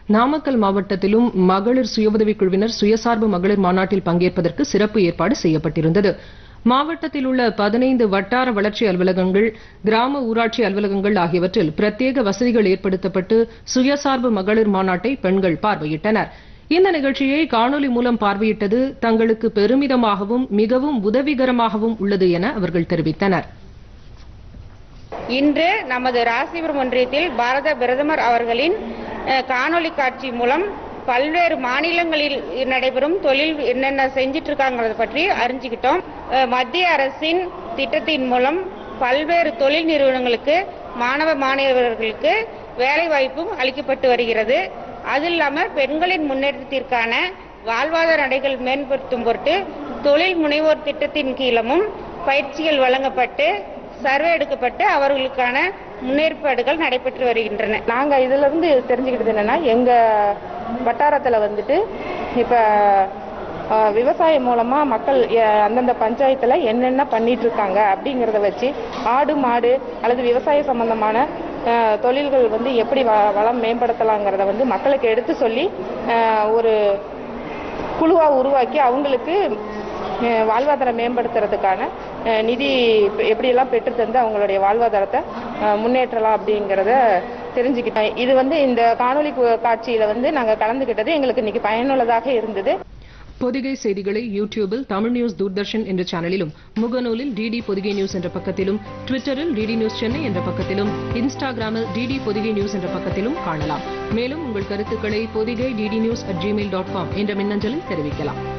நாமக்கல் மாவட்டத்திலும் மகளிர் சுயஉதவிக் குழுவினர் சுயசார்பு மகளிர் மாநாட்டில் பங்கேற்பதற்கு சிறப்பு ஏற்பாடு செய்யப்பட்டிருந்தது மாவட்டத்தில் உள்ள பதினைந்து வட்டார வளர்ச்சி அலுவலகங்கள் கிராம ஊராட்சி அலுவலகங்கள் ஆகியவற்றில் பிரத்யேக வசதிகள் ஏற்படுத்தப்பட்டு சுயசார்பு மகளிர் மாநாட்டை பெண்கள் பார்வையிட்டனர் இந்த நிகழ்ச்சியை காணொலி மூலம் பார்வையிட்டது தங்களுக்கு பெருமிதமாகவும் மிகவும் உதவிகரமாகவும் உள்ளது என அவர்கள் தெரிவித்தனர் இன்று நமது ராசிபுரம் ஒன்றியத்தில் பாரத பிரதமர் அவர்களின் அஹ், காணொளி காட்சி மூலம் பல்வேறு மாநிலங்களில் நடைபெறும் தொழில் என்னென்ன செஞ்சிட்டு இருக்காங்கிறத பற்றி அறிஞ்சுக்கிட்டோம் அஹ், மத்திய அரசின் திட்டத்தின் மூலம் பல்வேறு தொழில் நிறுவனங்களுக்கு மாணவ மாணவர்களுக்கு வேலை வாய்ப்பும் அளிக்கப்பட்டு வருகிறது அது இல்லாம பெண்களின் முன்னேற்றத்திற்கான வாழ்வாதார நடைகள் மேம்படுத்தும் பொருட்டு தொழில் முனைவோர் திட்டத்தின் கீழமும் பயிற்சிகள் வழங்கப்பட்டு சர்வே எடுக்கப்பட்டு அவர்களுக்கான முன்னேற்பாடுகள் நடைபெற்று வருகின்றன நாங்க இதுல இருந்து தெரிஞ்சுக்கிட்டது என்னன்னா எங்க வட்டாரத்துல வந்துட்டு இப்ப அஹ், விவசாயம் மூலமா மக்கள் அஹ், அந்தந்த பஞ்சாயத்துல என்னென்ன பண்ணிட்டு இருக்காங்க அப்படிங்கறத வச்சு ஆடு மாடு அல்லது விவசாய சம்பந்தமான அஹ், தொழில்கள் வந்து எப்படி வ- வளம் மேம்படுத்தலாங்கிறத வந்து மக்களுக்கு எடுத்து சொல்லி அஹ், ஒரு குழுவா உருவாக்கி அவங்களுக்கு அஹ், வாழ்வாதாரம் மேம்படுத்துறதுக்கான அஹ், நிதி பெ- எப்படியெல்லாம் பெற்று தந்து அவங்களுடைய வாழ்வாதாரத்தை அஹ், முன்னேற்றலாம் அப்படிங்கிறத தெரிஞ்சுக்கிட்டோம் இது வந்து இந்த காணொலி கு- காட்சியில வந்து நாங்க கலந்துக்கிட்டது எங்களுக்கு இன்னைக்கு பயனுள்ளதாக இருந்தது பொதிகை செய்திகளை யூடியூபில் தமிழ் நியூஸ் தூர்தர்ஷன் என்ற சேனலிலும் முகநூலில் டிடி பொதிகை நியூஸ் என்ற பக்கத்திலும் ட்விட்டரில் டிடி நியூஸ் சென்னை என்ற பக்கத்திலும் இன்ஸ்டாகிராமில் டிடி பொதிகை நியூஸ் என்ற பக்கத்திலும் காணலாம் மேலும் உங்கள் கருத்துக்களை Podhigai DD news at Gmail dot com என்ற மின்னஞ்சலில் தெரிவிக்கலாம்